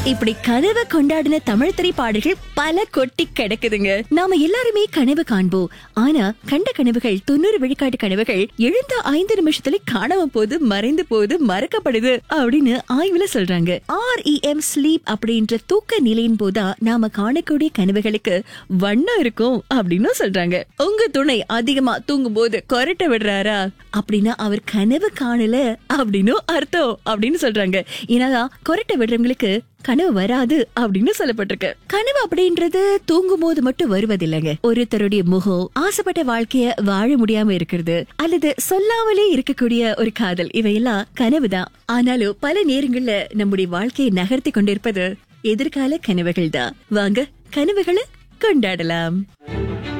இப்படி கனவு கொண்டாடின தமிழ் திரைப்பாடல்கள் பல கொட்டி கிடக்குதுங்க நாம எல்லாருமே கனவு காண்போம் ஆனா கண்ட கனவுகள் தொண்ணூறு விழுக்காட்டு கனவுகள் எழுந்த ஐந்து நிமிஷத்துல காணாம போது மறைந்து போது மறக்கப்படுது அப்படின்னு ஆய்வுல சொல்றாங்க ஆர்இஎம் ஸ்லீப் அப்படின்ற தூக்க நிலையின் போதா நாம காணக்கூடிய கனவுகளுக்கு வண்ணம் இருக்கும் அப்படின்னு சொல்றாங்க உங்க துணை அதிகமா தூங்கும் போது கொரட்ட விடுறாரா அப்படின்னா அவர் கனவு காணல அப்படின்னு அர்த்தம் அப்படின்னு சொல்றாங்க ஏன்னா கொரட்ட விடுறவங்களுக்கு கனவு வராது அப்படின்னு சொல்லப்பட்டிருக்கு கனவு அப்படின்றது தூங்கும் போது மட்டும் வருவதில்லைங்க ஒருத்தருடைய முகம் ஆசைப்பட்ட வாழ்க்கைய வாழ முடியாம இருக்கிறது அல்லது சொல்லாமலே இருக்கக்கூடிய ஒரு காதல் இவையெல்லாம் கனவுதான் ஆனாலும் பல நேரங்கள்ல நம்முடைய வாழ்க்கையை நகர்த்தி கொண்டிருப்பது எதிர்கால கனவுகள் தான் வாங்க கனவுகளை கொண்டாடலாம்